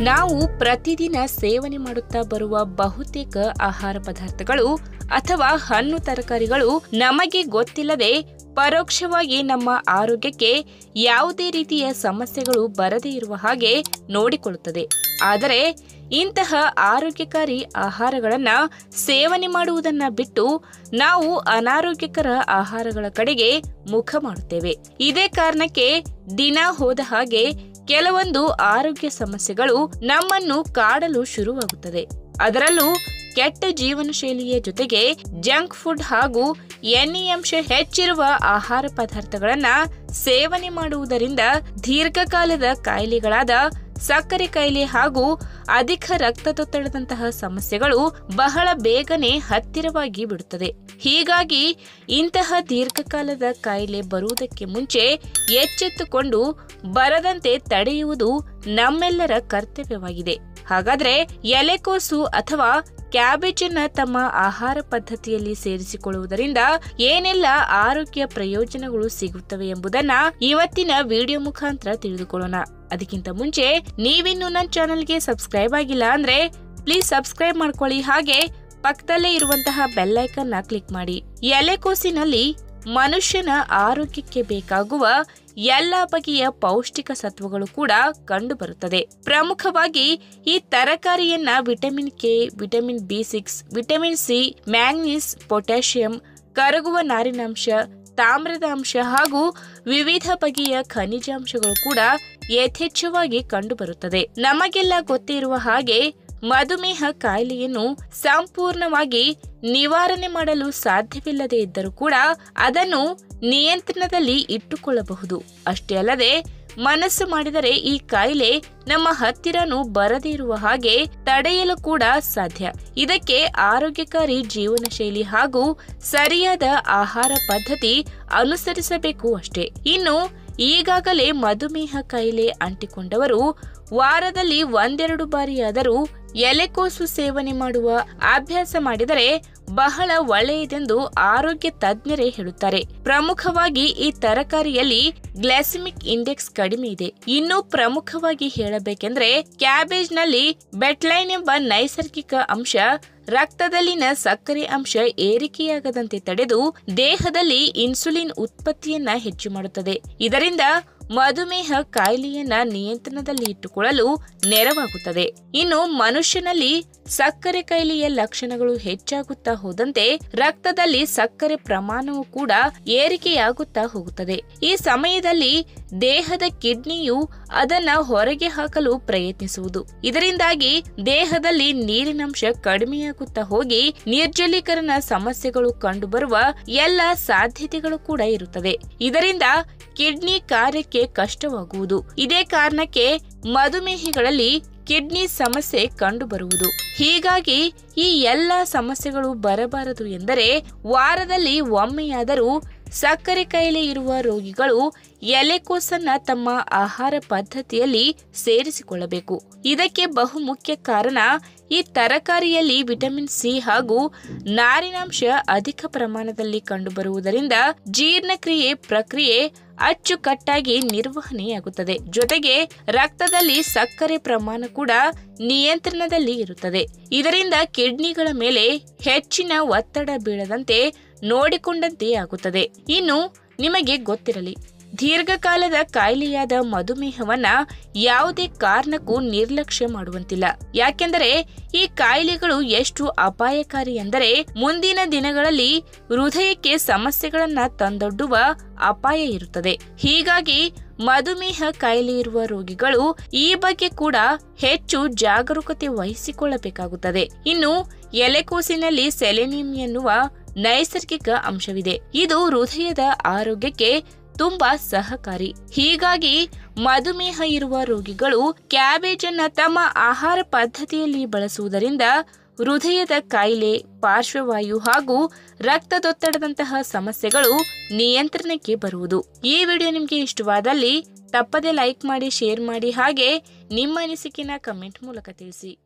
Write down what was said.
ನಾವು ಪ್ರತಿದಿನ ಸೇವನೆ ಮಾಡುತ್ತಾ ಬರುವ ಬಹುತೇಕ ಆಹಾರ ಪದಾರ್ಥಗಳು ಅಥವಾ ಹಣ್ಣು ತರಕಾರಿಗಳು ನಮಗೆ ಗೊತ್ತಿಲ್ಲದೆ ಪರೋಕ್ಷವಾಗಿ ನಮ್ಮ ಆರೋಗ್ಯಕ್ಕೆ ಯಾವುದೇ ರೀತಿಯ ಸಮಸ್ಯೆಗಳು ಬರದೇ ಇರುವ ಹಾಗೆ ನೋಡಿಕೊಳ್ಳುತ್ತದೆ ಆದರೆ ಇಂತಹ ಆರೋಗ್ಯಕಾರಿ ಆಹಾರಗಳನ್ನ ಸೇವನೆ ಮಾಡುವುದನ್ನ ಬಿಟ್ಟು ನಾವು ಅನಾರೋಗ್ಯಕರ ಆಹಾರಗಳ ಕಡೆಗೆ ಮುಖ ಮಾಡುತ್ತೇವೆ ಇದೇ ಕಾರಣಕ್ಕೆ ದಿನ ಹೋದ ಹಾಗೆ ಕೆಲವೊಂದು ಆರೋಗ್ಯ ಸಮಸ್ಯೆಗಳು ನಮ್ಮನ್ನು ಕಾಡಲು ಶುರುವಾಗುತ್ತದೆ ಅದರಲ್ಲೂ ಕೆಟ್ಟ ಜೀವನ ಶೈಲಿಯ ಜೊತೆಗೆ ಜಂಕ್ ಫುಡ್ ಹಾಗೂ ಎಣ್ಣೆ ಅಂಶ ಹೆಚ್ಚಿರುವ ಆಹಾರ ಪದಾರ್ಥಗಳನ್ನ ಸೇವನೆ ಮಾಡುವುದರಿಂದ ದೀರ್ಘಕಾಲದ ಕಾಯಿಲೆಗಳಾದ ಸಕ್ಕರೆ ಕಾಯಿಲೆ ಹಾಗೂ ಅಧಿಕ ರಕ್ತದೊತ್ತಡದಂತಹ ಸಮಸ್ಯೆಗಳು ಬಹಳ ಬೇಗನೆ ಹತ್ತಿರವಾಗಿ ಬಿಡುತ್ತದೆ ಹೀಗಾಗಿ ಇಂತಹ ದೀರ್ಘಕಾಲದ ಕಾಯಿಲೆ ಬರುವುದಕ್ಕೆ ಮುಂಚೆ ಎಚ್ಚೆತ್ತುಕೊಂಡು ಬರದಂತೆ ತಡೆಯುವುದು ನಮ್ಮೆಲ್ಲರ ಕರ್ತವ್ಯವಾಗಿದೆ ಹಾಗಾದ್ರೆ ಎಲೆಕೋಸು ಅಥವಾ ಕ್ಯಾಬೇಜ್ ಅನ್ನ ತಮ್ಮ ಆಹಾರ ಪದ್ಧತಿಯಲ್ಲಿ ಸೇರಿಸಿಕೊಳ್ಳುವುದರಿಂದ ಏನೆಲ್ಲ ಆರೋಗ್ಯ ಪ್ರಯೋಜನಗಳು ಸಿಗುತ್ತವೆ ಎಂಬುದನ್ನ ಇವತ್ತಿನ ವಿಡಿಯೋ ಮುಖಾಂತರ ತಿಳಿದುಕೊಳ್ಳೋಣ ಅದಕ್ಕಿಂತ ಮುಂಚೆ ನೀವಿನ್ನು ನನ್ನ ಚಾನೆಲ್ಗೆ ಸಬ್ಸ್ಕ್ರೈಬ್ ಆಗಿಲ್ಲ ಅಂದ್ರೆ ಪ್ಲೀಸ್ ಸಬ್ಸ್ಕ್ರೈಬ್ ಮಾಡ್ಕೊಳ್ಳಿ ಹಾಗೆ ಪಕ್ಕದಲ್ಲೇ ಇರುವಂತಹ ಬೆಲ್ ಐಕನ್ ನ ಕ್ಲಿಕ್ ಮಾಡಿ ಎಲೆಕೋಸಿನಲ್ಲಿ ಮನುಷ್ಯನ ಆರೋಗ್ಯಕ್ಕೆ ಬೇಕಾಗುವ ಎಲ್ಲ ಬಗೆಯ ಪೌಷ್ಟಿಕ ಸತ್ವಗಳು ಕೂಡ ಕಂಡುಬರುತ್ತದೆ ಪ್ರಮುಖವಾಗಿ ಈ ತರಕಾರಿಯನ್ನ vitamin K vitamin B six vitamin C manganese potassium ಕರಗುವ ನಾರಿನಾಂಶ ತಾಮ್ರದ ಅಂಶ ಹಾಗೂ ವಿವಿಧ ಬಗೆಯ ಖನಿಜಾಂಶಗಳು ಕೂಡ ಯಥೇಚ್ಛವಾಗಿ ಕಂಡುಬರುತ್ತದೆ ನಮಗೆಲ್ಲ ಗೊತ್ತಿರುವ ಹಾಗೆ ಮಧುಮೇಹ ಕಾಯಿಲೆಯನ್ನು ಸಂಪೂರ್ಣವಾಗಿ ನಿವಾರಣೆ ಮಾಡಲು ಸಾಧ್ಯವಿಲ್ಲದೆ ಇದ್ದರೂ ಕೂಡ ಅದನ್ನು ನಿಯಂತ್ರಣದಲ್ಲಿ ಇಟ್ಟುಕೊಳ್ಳಬಹುದು ಅಷ್ಟೇ ಅಲ್ಲದೆ ಮನಸ್ಸು ಮಾಡಿದರೆ ಈ ಕಾಯಿಲೆ ನಮ್ಮ ಹತ್ತಿರನೂ ಬರದೇ ಇರುವ ಹಾಗೆ ತಡೆಯಲು ಕೂಡ ಸಾಧ್ಯ ಇದಕ್ಕೆ ಆರೋಗ್ಯಕಾರಿ ಜೀವನ ಶೈಲಿ ಹಾಗೂ ಸರಿಯಾದ ಆಹಾರ ಪದ್ಧತಿ ಅನುಸರಿಸಬೇಕು ಅಷ್ಟೇ ಇನ್ನು ಈಗಾಗಲೇ ಮಧುಮೇಹ ಕಾಯಿಲೆ ಅಂಟಿಕೊಂಡವರು ವಾರದಲ್ಲಿ ಒಂದೆರಡು ಬಾರಿಯಾದರೂ ಎಲೆಕೋಸು ಸೇವನೆ ಮಾಡುವ ಅಭ್ಯಾಸ ಮಾಡಿದರೆ ಬಹಳ ಒಳ್ಳೆಯದೆಂದು ಆರೋಗ್ಯ ತಜ್ಞರೇ ಹೇಳುತ್ತಾರೆ ಪ್ರಮುಖವಾಗಿ ಈ ತರಕಾರಿಯಲ್ಲಿ ಗ್ಲಾಸಿಮಿಕ್ ಇಂಡೆಕ್ಸ್ ಕಡಿಮೆ ಇದೆ ಇನ್ನು ಪ್ರಮುಖವಾಗಿ ಹೇಳಬೇಕೆಂದ್ರೆ ಕ್ಯಾಬೇಜ್ ನಲ್ಲಿ ಬೆಟ್ಲೈನ್ ಎಂಬ ನೈಸರ್ಗಿಕ ಅಂಶ ರಕ್ತದಲ್ಲಿನ ಸಕ್ಕರೆ ಅಂಶ ಏರಿಕೆಯಾಗದಂತೆ ತಡೆದು ದೇಹದಲ್ಲಿ ಇನ್ಸುಲಿನ್ ಉತ್ಪತ್ತಿಯನ್ನ ಹೆಚ್ಚು ಮಾಡುತ್ತದೆ ಇದರಿಂದ ಮಧುಮೇಹ ಕಾಯಿಲೆಯನ್ನ ನಿಯಂತ್ರಣದಲ್ಲಿ ಇಟ್ಟುಕೊಳ್ಳಲು ನೆರವಾಗುತ್ತದೆ ಇನ್ನು ಮನುಷ್ಯನಲ್ಲಿ ಸಕ್ಕರೆ ಕಾಯಿಲೆಯ ಲಕ್ಷಣಗಳು ಹೆಚ್ಚಾಗುತ್ತಾ ಹೋದಂತೆ ರಕ್ತದಲ್ಲಿ ಸಕ್ಕರೆ ಪ್ರಮಾಣವು ಕೂಡ ಏರಿಕೆಯಾಗುತ್ತಾ ಹೋಗುತ್ತದೆ ಈ ಸಮಯದಲ್ಲಿ ದೇಹದ ಕಿಡ್ನಿಯು ಅದನ್ನ ಹೊರಗೆ ಹಾಕಲು ಪ್ರಯತ್ನಿಸುವುದು ಇದರಿಂದಾಗಿ ದೇಹದಲ್ಲಿ ನೀರಿನಂಶ ಕಡಿಮೆಯಾಗುತ್ತಾ ಹೋಗಿ ನಿರ್ಜಲೀಕರಣ ಸಮಸ್ಯೆಗಳು ಕಂಡುಬರುವ ಎಲ್ಲ ಸಾಧ್ಯತೆಗಳು ಕೂಡ ಇರುತ್ತದೆ ಇದರಿಂದ ಕಿಡ್ನಿ ಕಾರ್ಯಕ್ಕೆ ಕಷ್ಟವಾಗುವುದು ಇದೇ ಕಾರಣಕ್ಕೆ ಮಧುಮೇಹಿಗಳಲ್ಲಿ ಕಿಡ್ನಿ ಸಮಸ್ಯೆ ಕಂಡುಬರುವುದು ಹೀಗಾಗಿ ಈ ಎಲ್ಲ ಸಮಸ್ಯೆಗಳು ಬರಬಾರದು ಎಂದರೆ ವಾರದಲ್ಲಿ ಒಮ್ಮೆಯಾದರೂ ಸಕ್ಕರೆ ಕಾಯಿಲೆ ಇರುವ ರೋಗಿಗಳು ಎಲೆಕೋಸನ್ನ ತಮ್ಮ ಆಹಾರ ಪದ್ಧತಿಯಲ್ಲಿ ಸೇರಿಸಿಕೊಳ್ಳಬೇಕು ಇದಕ್ಕೆ ಬಹುಮುಖ್ಯ ಕಾರಣ ಈ ತರಕಾರಿಯಲ್ಲಿ ವಿಟಮಿನ್ ಸಿ ಹಾಗೂ ನಾರಿನಾಂಶ ಅಧಿಕ ಪ್ರಮಾಣದಲ್ಲಿ ಕಂಡುಬರುವುದರಿಂದ ಜೀರ್ಣಕ್ರಿಯೆ ಪ್ರಕ್ರಿಯೆ ಅಚ್ಚುಕಟ್ಟಾಗಿ ನಿರ್ವಹಣೆಯಾಗುತ್ತದೆ ಜೊತೆಗೆ ರಕ್ತದಲ್ಲಿ ಸಕ್ಕರೆ ಪ್ರಮಾಣ ಕೂಡ ನಿಯಂತ್ರಣದಲ್ಲಿ ಇರುತ್ತದೆ ಇದರಿಂದ ಕಿಡ್ನಿಗಳ ಮೇಲೆ ಹೆಚ್ಚಿನ ಒತ್ತಡ ಬೀಳದಂತೆ ನೋಡಿಕೊಂಡಂತೆ ಆಗುತ್ತದೆ ಇನ್ನು ನಿಮಗೆ ಗೊತ್ತಿರಲಿ ದೀರ್ಘಕಾಲದ ಕಾಯಿಲೆಯಾದ ಮಧುಮೇಹವನ್ನ ಯಾವುದೇ ಕಾರಣಕ್ಕೂ ನಿರ್ಲಕ್ಷ್ಯ ಮಾಡುವಂತಿಲ್ಲ ಯಾಕೆಂದರೆ ಈ ಕಾಯಿಲೆಗಳು ಎಷ್ಟು ಅಪಾಯಕಾರಿ ಎಂದರೆ ಮುಂದಿನ ದಿನಗಳಲ್ಲಿ ಹೃದಯಕ್ಕೆ ಸಮಸ್ಯೆಗಳನ್ನ ತಂದೊಡ್ಡುವ ಅಪಾಯ ಇರುತ್ತದೆ ಹೀಗಾಗಿ ಮಧುಮೇಹ ಕಾಯಿಲೆ ಇರುವ ರೋಗಿಗಳು ಈ ಬಗ್ಗೆ ಕೂಡ ಹೆಚ್ಚು ಜಾಗರೂಕತೆ ವಹಿಸಿಕೊಳ್ಳಬೇಕಾಗುತ್ತದೆ ಇನ್ನು ಎಲೆಕೋಸಿನಲ್ಲಿ ಸೆಲೆನಿಯಂ ಎನ್ನುವ ನೈಸರ್ಗಿಕ ಅಂಶವಿದೆ ಇದು ಹೃದಯದ ಆರೋಗ್ಯಕ್ಕೆ ತುಂಬಾ ಸಹಕಾರಿ ಹೀಗಾಗಿ ಮಧುಮೇಹ ಇರುವ ರೋಗಿಗಳು ಕ್ಯಾಬೇಜ್ ಅನ್ನ ತಮ್ಮ ಆಹಾರ ಪದ್ಧತಿಯಲ್ಲಿ ಬಳಸುವುದರಿಂದ ಹೃದಯದ ಕಾಯಿಲೆ ಪಾರ್ಶ್ವವಾಯು ಹಾಗೂ ರಕ್ತದೊತ್ತಡದಂತಹ ಸಮಸ್ಯೆಗಳು ನಿಯಂತ್ರಣಕ್ಕೆ ಬರುವುದು ಈ ವಿಡಿಯೋ ನಿಮಗೆ ಇಷ್ಟವಾದಲ್ಲಿ ತಪ್ಪದೆ ಲೈಕ್ ಮಾಡಿ ಶೇರ್ ಮಾಡಿ ಹಾಗೆ ನಿಮ್ಮ ಅನಿಸಿಕೆನ ಕಮೆಂಟ್ ಮೂಲಕ ತಿಳಿಸಿ